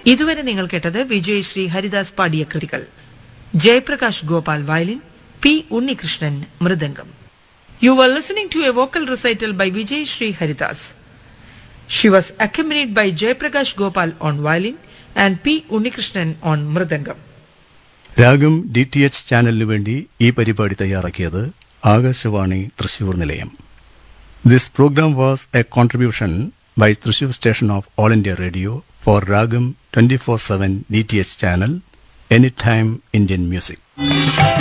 ഇതുവരെ നിങ്ങൾ കേട്ടത് വിജയശ്രീ ഹരിദാസ് പാടിയ കൃതികൾ Jayaprakash Gopal violin P Unnikrishnan mridangam you are listening to a vocal recital by Vijayasree Haridas she was accompanied by Jayaprakash Gopal on violin and P Unnikrishnan on mridangam Ragam D T H ചാനലിനു വേണ്ടി ഈ പരിപാടി തയ്യാറാക്കിയത് ആകാശവാണി തൃശൂർ നിലയം this programme was a contribution by Thrissur station of All India Radio for Ragam twenty four seven D T H channel any time Indian music